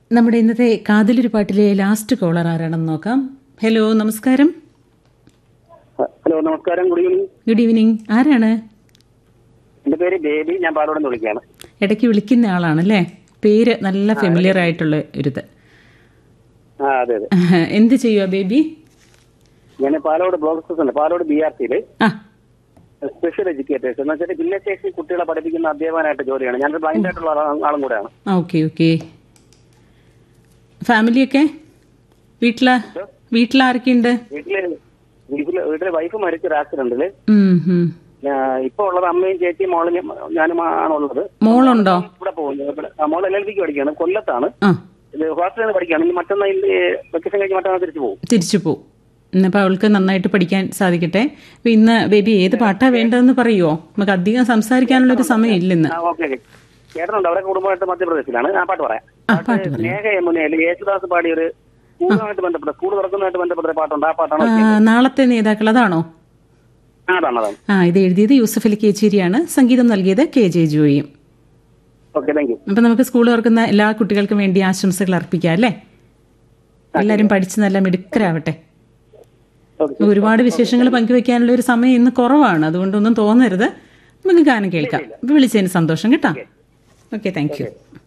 നമ്മുടെ ഇന്നത്തെ കാതിലൊരു പാട്ടിലെ ലാസ്റ്റ് കോളർ ആരാണെന്ന് നോക്കാം ഹലോ നമസ്കാരം ഹലോ നമസ്കാരം ഗുഡ് ഈവനിങ് ഗുഡ് ഈവനിങ് ആരാണ് എന്റെ പേര് ബേബി ഞാൻ പാലോട് നിന്ന് വിളിക്കുകയാണ് ഇടയ്ക്ക് വിളിക്കുന്ന ആളാണല്ലേ പേര് നല്ല ഫെമിലിയർ ആയിട്ടുള്ള ഒരിത് ആ അതെ അതെ എന്ത് ചെയ്യുക ബേബി ഞാൻ പാലോട് ബ്ലോക്ക് ഉണ്ട് പാലോട് ബി ആർ സിയിൽ ആ സ്പെഷ്യൽ എഡ്യൂക്കേറ്റേഴ്സ് എന്ന് വെച്ചാൽ ഭിന്നശേഷി കുട്ടികളെ പഠിപ്പിക്കുന്ന അധ്യാപകനായിട്ട് ജോലിയാണ് ഞാനൊരു ബ്ലൈൻഡ് ആയിട്ടുള്ള ആളാ- ആളും കൂടെയാണ് ഓക്കെ ഓക്കെ ഫാമിലിയൊക്കെ വീട്ടില് വീട്ടിലാരൊക്കെയുണ്ട് വീട്ടില് വീട്ടില് വീട്ടിലെ വൈഫ് മരിച്ചൊരു ആക്സിഡന്റില് ഉം, ഉം. ഇപ്പൊ ഉള്ളത് അമ്മയും ചേച്ചിയും മോളും ഞാനും ആണുള്ളത് മോളുണ്ടോ ഇവിടെ പോകുന്നു ഇവിടെ ആ, മോൾ എൽ എൽ ബിക്ക് പഠിക്കുകയാണ് കൊല്ലത്താണ് ആ ഇത് ഹോസ്റ്റലിൽ പഠിക്കുകയാണ് ഇനി മറ്റന്നാൾ വെക്കേഷൻ കഴിഞ്ഞ് മറ്റന്നാൾ തിരിച്ചു പോകും തിരിച്ചു പോവും ഇന്നിപ്പോൾ അവൾക്ക് നന്നായിട്ട് പഠിക്കാൻ സാധിക്കട്ടെ അപ്പൊ ഇന്ന് ബേബി ഏത് പാട്ടാ വേണ്ടതെന്ന് പറയുമോ നമുക്ക് അധികം സംസാരിക്കാനുള്ള ഒരു സമയം ഇല്ലെന്ന് ആ ഓക്കെ ഓക്കെ ചേട്ടനുണ്ട് അവരെ കുടുംബമായിട്ട് മധ്യപ്രദേശിലാണ് ആ പാട്ട് പറയാം ആ പാട്ട് പറയാം സ്നേഹ യമുനയിൽ യേശുദാസ് പാടിയ ഒരു സ്കൂളുമായിട്ട് ബന്ധപ്പെട്ട സ്കൂൾ തുറക്കുന്നതായിട്ട് ബന്ധപ്പെട്ട ഒരു പാട്ടുണ്ട് ആ പാട്ടാണ് ആ, നാളത്തെ നേതാക്കൾ അതാണോ ആ, അതാണ് അതാണ് ആ ഇത് എഴുതിയത് യൂസഫ് അലി കേച്ചേരിയാണ് സംഗീതം നൽകിയത് കെ ജെ ജോയിയും ഓക്കെ താങ്ക് യു അപ്പൊ നമുക്ക് സ്കൂൾ തുറക്കുന്ന എല്ലാ കുട്ടികൾക്കും വേണ്ടി ആശംസകൾ അർപ്പിക്കാം അല്ലേ എല്ലാവരും പഠിച്ച് നല്ല മിടുക്കരാവട്ടെ ഓക്കെ ഒരുപാട് വിശേഷങ്ങൾ പങ്കുവെക്കാനുള്ള ഒരു സമയം ഇന്ന് കുറവാണ് അതുകൊണ്ടൊന്നും തോന്നരുത് നമുക്ക് ഗാനം കേൾക്കാം അപ്പൊ വിളിച്ചതിന് സന്തോഷം കേട്ടോ ഓക്കെ താങ്ക് യു